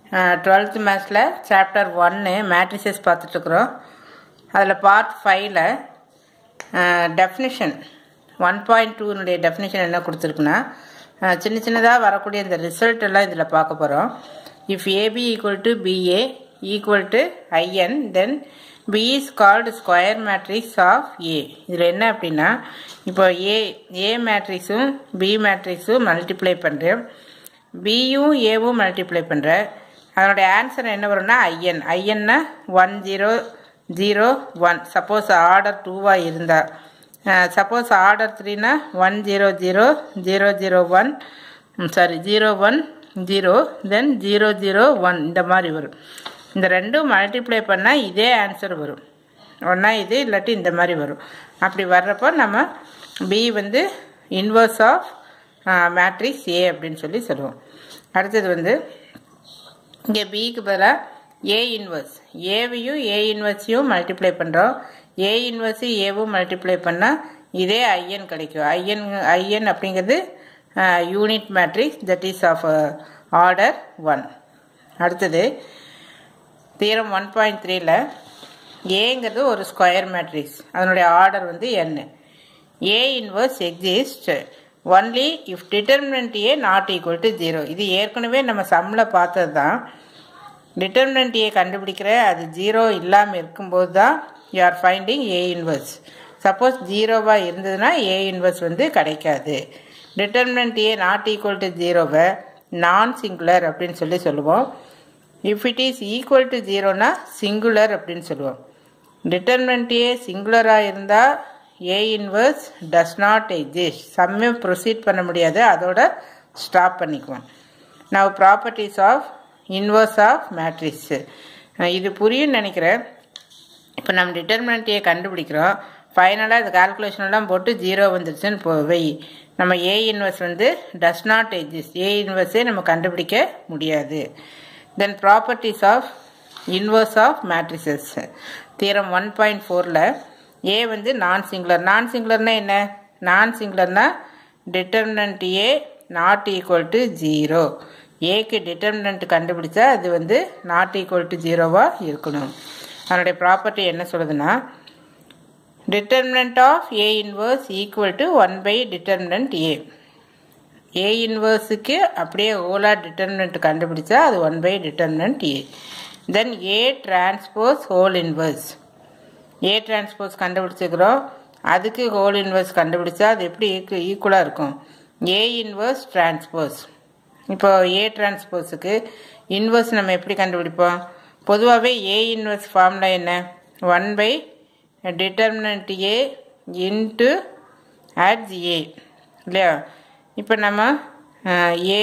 Twelfth மேத்ஸில் chapter ஒன்று matrices பார்த்துட்ருக்குறோம் அதில் பார்ட் ஃபைவ்ல டெஃபினிஷன் ஒன் பாயிண்ட் டூனுடைய டெஃபினிஷன் என்ன கொடுத்துருக்குன்னா அஹ், சின்ன சின்னதாக வரக்கூடிய இந்த ரிசல்ட் எல்லாம் இதில் பார்க்க போகிறோம் if AB equal to BA equal to IN then B is called square matrix of A இதில் என்ன அப்படின்னா இப்போ ஏ ஏ மேட்ரிக்ஸும் பி மேட்ரிக்ஸும் மல்டிப்ளை பண்ணுறேன் பியும் ஏவும் மல்டிப்ளை பண்ணுறேன் அதனுடைய ஆன்சர் என்ன வரும்னா ஐஎன் ஐஎன்னா one zero zero one suppose order டூவாக இருந்தால் சப்போஸ் ஆர்டர் த்ரீனா one zero zero zero zero one sorry zero one zero then zero zero one இந்த மாதிரி வரும் இந்த ரெண்டும் மல்டிப்ளை பண்ணால் இதே ஆன்சர் வரும் ஒன்றா இது இல்லாட்டி இந்த மாதிரி வரும் அப்படி வர்றப்போ நம்ம பி வந்து இன்வர்ஸ் ஆஃப் மேட்ரிக்ஸ் ஏ அப்படின்னு சொல்லி சொல்லுவோம் அடுத்தது வந்து இங்கே பிக்கு பதிலாக ஏ இன்வர்ஸ் ஏவையும் ஏ இன்வர்ஸையும் மல்டிப்ளை பண்ணுறோம் ஏ இன்வர்ஸு ஏவும் மல்டிப்ளை பண்ணால் இதே ஐஎன் கிடைக்கும் ஐஎன் ஐஎன் அப்படிங்கிறது unit matrix that is of order one அடுத்தது தீரம் ஒன் பாயிண்ட் த்ரீல ஏங்கிறது ஒரு ஸ்கொயர் மேட்ரிக்ஸ் அதனுடைய ஆர்டர் வந்து என்ன A inverse exist only if determinant A not equal to zero இது ஏற்கனவே நம்ம சம்மில் பார்த்தது தான் டிட்டர்மினன்ட் ஏ கண்டுபிடிக்கிற அது ஜீரோ இல்லாமல் இருக்கும்போது தான் you are finding A inverse suppose ஜீரோவாக இருந்ததுன்னா ஏ இன்வர்ஸ் வந்து கிடைக்காது determinant A not equal to ஜீரோவை நான் சிங்குலர் அப்படின்னு சொல்லி சொல்லுவோம் if it is equal to ஜீரோனா சிங்குலர் அப்படின்னு சொல்லுவோம் டிட்டர்மினன்ட் ஏ சிங்குலராக இருந்தால் A inverse does not exist சம்மே ப்ரொசீட் பண்ண முடியாது அதோட ஸ்டாப் பண்ணிக்குவோம் now properties of inverse of matrix இது புரியும்னு நினைக்கிறேன் இப்போ நம்ம டிட்டர்மினன்ட் ஏ கண்டுபிடிக்கிறோம் ஃபைனலாக இது calculation எல்லாம் போட்டு ஜீரோ வந்துருச்சுன்னு போ வை நம்ம ஏ இன்வர்ஸ் வந்து டஸ் நாட் எக்ஸிஸ்ட் ஏ இன்வர்ஸே நம்ம கண்டுபிடிக்க முடியாது then properties of inverse of matrices theorem one point ஃபோரில் ஏ வந்து நான் சிங்குலர் நான் சிங்குலர்னா என்ன நான் சிங்குலர்னா determinant A not equal to zero ஏக்கு டிட்டர்மினன்ட் கண்டுபிடிச்சா அது வந்து நாட் ஈக்குவல் டு ஜீரோவாக இருக்கணும் அதனுடைய ப்ராப்பர்ட்டி என்ன சொல்லுதுன்னா determinant of A inverse equal to one by determinant A A இன்வர்ஸுக்கு அப்படியே ஓலா டிட்டர்மினன்ட் கண்டுபிடிச்சா அது one by determinant A then A transpose whole inverse A transpose கண்டுபிடிச்சிக்கிறோம் அதுக்கு ஹோல் இன்வர்ஸ் கண்டுபிடிச்சா அது எப்படி ஈக்கு ஈக்குவலாக இருக்கும் ஏ இன்வர்ஸ் டிரான்ஸ்போஸ் இப்போ ஏ டிரான்ஸ்போஸுக்கு இன்வர்ஸ் நம்ம எப்படி கண்டுபிடிப்போம் பொதுவாகவே ஏ இன்வர்ஸ் ஃபார்முலா என்ன one by determinant A into adj A இல்லையா இப்போ நம்ம ஏ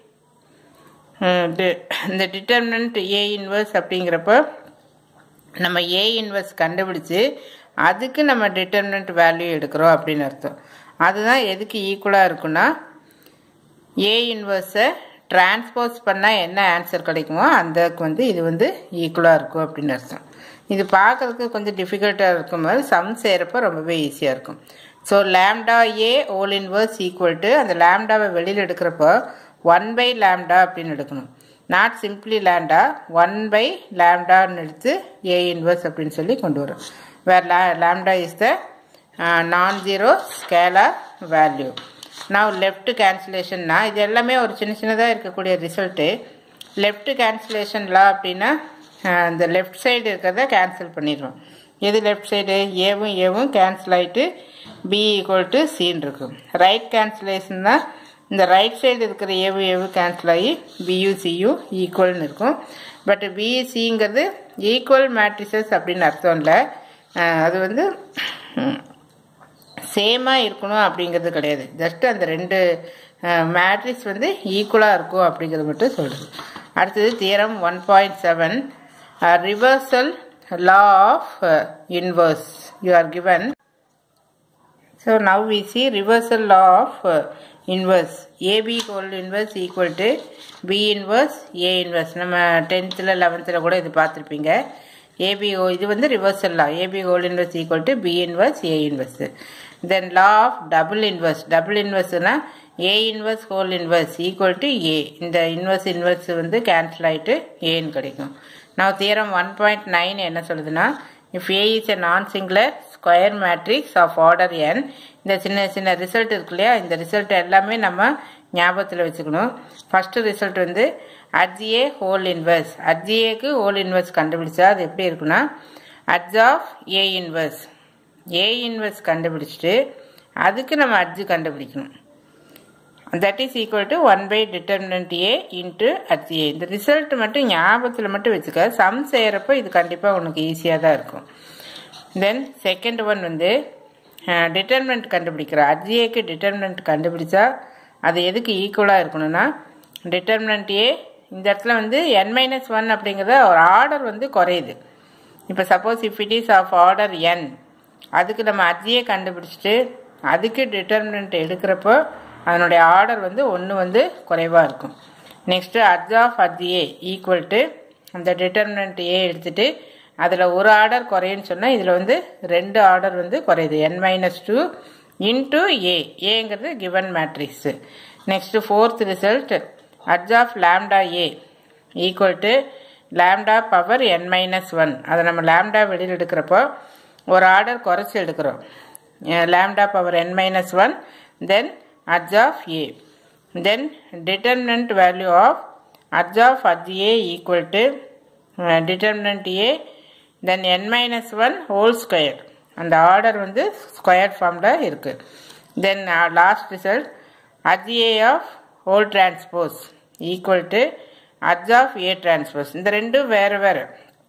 இந்த டிட்டர்மினன்ட் ஏ இன்வர்ஸ் அப்படிங்கிறப்ப நம்ம ஏ இன்வர்ஸ் கண்டுபிடிச்சு அதுக்கு நம்ம டிட்டர்மினன்ட் வேல்யூ எடுக்கிறோம் அப்படின்னு அர்த்தம் அதுதான் எதுக்கு ஈக்குவலாக இருக்குன்னா ஏ இன்வர்ஸை டிரான்ஸ்போஸ் பண்ணால் என்ன ஆன்சர் கிடைக்குமோ அந்தக்கு வந்து இது வந்து ஈக்குவலாக இருக்கும் அப்படின்னு அர்த்தம் இது பார்க்கறதுக்கு கொஞ்சம் டிஃபிகல்ட்டாக இருக்கும் போது சம் செய்கிறப்ப ரொம்பவே ஈஸியாக இருக்கும் so lambda A whole inverse equal to அந்த லேம்டாவை வெளியில் எடுக்கிறப்போ ஒன் பை லேம்டா அப்படின்னு எடுக்கணும் not simply lambda one by லேம்டான்னு எடுத்து ஏ இன்வர்ஸ் அப்படின்னு சொல்லி கொண்டு வரும் வேர் லே lambda is the non zero scalar value non left கேன்சலேஷன்னா இது எல்லாமே ஒரு சின்ன சின்னதாக இருக்கக்கூடிய ரிசல்ட்டு லெஃப்ட் கேன்சலேஷன்லா அப்படின்னா அஹ், இந்த லெஃப்ட் சைடு இருக்கிறத கேன்சல் பண்ணிடுவோம் எது லெஃப்ட் சைடு ஏவும் ஏவும் கேன்சல் ஆகிட்டு பி ஈக்குவல் டு சின்னு இருக்கும் ரைட் கேன்சலேஷன் தான் இந்த ரைட் சைடு இருக்கிற ஏவு ஏவு கேன்சல் ஆகி பியு சியு ஈக்குவல்னு இருக்கும் பட் பிசிங்கிறது ஈக்குவல் மேட்ரிசஸ் அப்படின்னு அர்த்தம் இல்லை அஹ், அது வந்து சேமாக இருக்கணும் அப்படிங்கிறது கிடையாது ஜஸ்ட் அந்த ரெண்டு மேட்ரிக்ஸ் வந்து ஈக்குவலாக இருக்கும் அப்படிங்கிறது மட்டும் சொல்கிறது அடுத்தது theorem one point seven reversal law of inverse you are given So now we see reversal law of uh, inverse. AB whole inverse equal to B inverse A inverse. நம்ம டென்த்தில் லெவன்த்தில் கூட இது பார்த்துருப்பீங்க ஏபி இது வந்து reversal law AB whole inverse equal to B inverse A inverse then law of double inverse double இன்வர்ஸ்னா A inverse whole inverse equal to A இந்த இன்வர்ஸ் இன்வர்ஸ் வந்து கேன்சல் ஆகிட்டு ஏன்னு கிடைக்கும் நான் தியரம் ஒன் பாயிண்ட் நைன் என்ன சொல்லுதுன்னா if A is a non singular square matrix of order N இந்த சின்ன சின்ன ரிசல்ட் இருக்கு இல்லையா இந்த ரிசல்ட் எல்லாமே நம்ம ஞாபகத்தில் வச்சுக்கணும் ஃபஸ்ட்டு ரிசல்ட் வந்து அஜ்ஏ ஹோல் இன்வர்ஸ் அஜ்ஏக்கு ஹோல் இன்வர்ஸ் கண்டுபிடிச்சா அது எப்படி இருக்குன்னா adj of A inverse A inverse கண்டுபிடிச்சிட்டு அதுக்கு நம்ம அட்ஜு கண்டுபிடிக்கணும் that is equal to one by determinant A into adj A இந்த ரிசல்ட் மட்டும் ஞாபகத்தில் மட்டும் வச்சுக்க சம் செய்கிறப்போ இது கண்டிப்பாக உனக்கு ஈஸியாக தான் இருக்கும் தென் செகண்ட் ஒன் வந்து டிட்டர்மினன்ட் கண்டுபிடிக்கிற அஜ்ஏக்கு டிட்டர்மினன்ட் கண்டுபிடிச்சா அது எதுக்கு ஈக்குவலாக இருக்கணும்னா டிட்டர்மினன்ட் ஏ இந்த இடத்துல வந்து என் மைனஸ் ஒன் அப்படிங்கிறத ஒரு ஆர்டர் வந்து குறையுது இப்போ suppose if it is of order N அதுக்கு நம்ம அஜ்ஜியே கண்டுபிடிச்சிட்டு அதுக்கு டிட்டர்மினன்ட் எடுக்கிறப்போ அதனுடைய ஆர்டர் வந்து ஒன்று வந்து குறைவாக இருக்கும் next adj of adj A equal to அந்த டிட்டர்மினன்ட் ஏ எடுத்துட்டு அதில் ஒரு ஆர்டர் குறையுன்னு சொன்னால் இதில் வந்து ரெண்டு ஆர்டர் வந்து குறையுது N minus two into A ஏங்கிறது given matrix next fourth result adj of lambda A equal to lambda power N minus one அதை நம்ம லேம்டா வெளியில் எடுக்கிறப்போ ஒரு ஆர்டர் குறைச்சி எடுக்கிறோம் lambda power N minus one then adj of A then determinant value of adj of adj A equal to determinant A then N minus one whole square அந்த order வந்து square ஃபார்மில் இருக்குது தென் last result adj A of whole transpose equal to adj of A transpose இந்த ரெண்டும் வேறு வேறு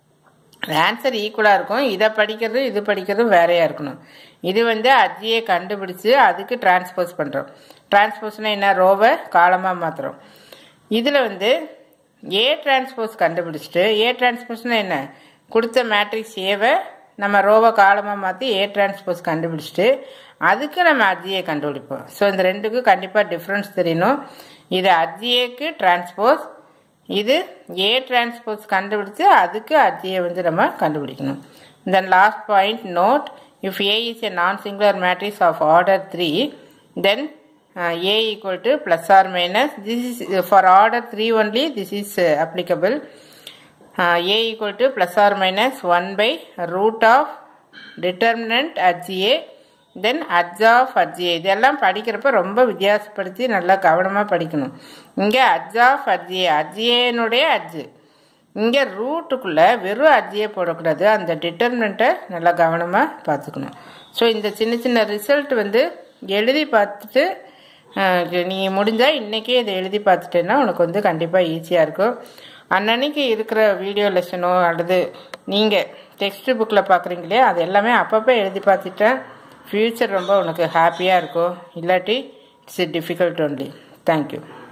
answer ஈக்குவலாக இருக்கும் இதை படிக்கிறதும் இது படிக்கிறதும் வேறையாக இருக்கணும் இது வந்து அஜியை கண்டுபிடிச்சு அதுக்கு டிரான்ஸ்போஸ் பண்ணுறோம் டிரான்ஸ்போஸ்னால் என்ன ரோவை காலமாக மாற்றுறோம் இதில் வந்து ஏ டிரான்ஸ்போஸ் கண்டுபிடிச்சிட்டு ஏ டிரான்ஸ்போஸ்னால் என்ன கொடுத்த மேட்ரிக்ஸ் ஏவை நம்ம ரோவை காலமாக மாற்றி ஏ டிரான்ஸ்போஸ் கண்டுபிடிச்சிட்டு அதுக்கு நம்ம அஜியை கண்டுபிடிப்போம் ஸோ இந்த ரெண்டுக்கும் கண்டிப்பாக டிஃப்ரென்ஸ் தெரியணும் இது அஜிஏக்கு டிரான்ஸ்போஸ் இது ஏ டிரான்ஸ்போஸ் கண்டுபிடிச்சு அதுக்கு அஜியை வந்து நம்ம கண்டுபிடிக்கணும் then last point note if A is a non singular matrix of order three then A equal to plus or minus this is for order three only this is applicable A equal to plus or minus one by root of determinant adj A then adj of adj A இதெல்லாம் படிக்கிறப்ப ரொம்ப வித்தியாசப்படுத்தி நல்லா கவனமாக படிக்கணும் இங்கே adj of அஜ்ஏ அஜ்ஏனுடைய அஜ்ஜு இங்கே ரூட்டுக்குள்ளே வெறும் அஜ்ஜியே போடக்கூடாது அந்த டிட்டர்மினண்ட்டை நல்லா கவனமாக பார்த்துக்கணும் ஸோ இந்த சின்ன சின்ன ரிசல்ட் வந்து எழுதி பார்த்துட்டு நீ முடிஞ்சால் இன்றைக்கே இதை எழுதி பார்த்துட்டேன்னா உனக்கு வந்து கண்டிப்பாக ஈஸியாக இருக்கும் அன்னன்னைக்கு இருக்கிற வீடியோ லெசனோ அல்லது நீங்கள் டெக்ஸ்ட் புக்கில் பார்க்குறீங்களே அது எல்லாமே அப்பப்போ எழுதி பார்த்துட்டா ஃப்யூச்சர் ரொம்ப உனக்கு ஹாப்பியாக இருக்கும் இல்லாட்டி இட்ஸ் டிஃபிகல்ட் ஒன்லி தேங்க்யூ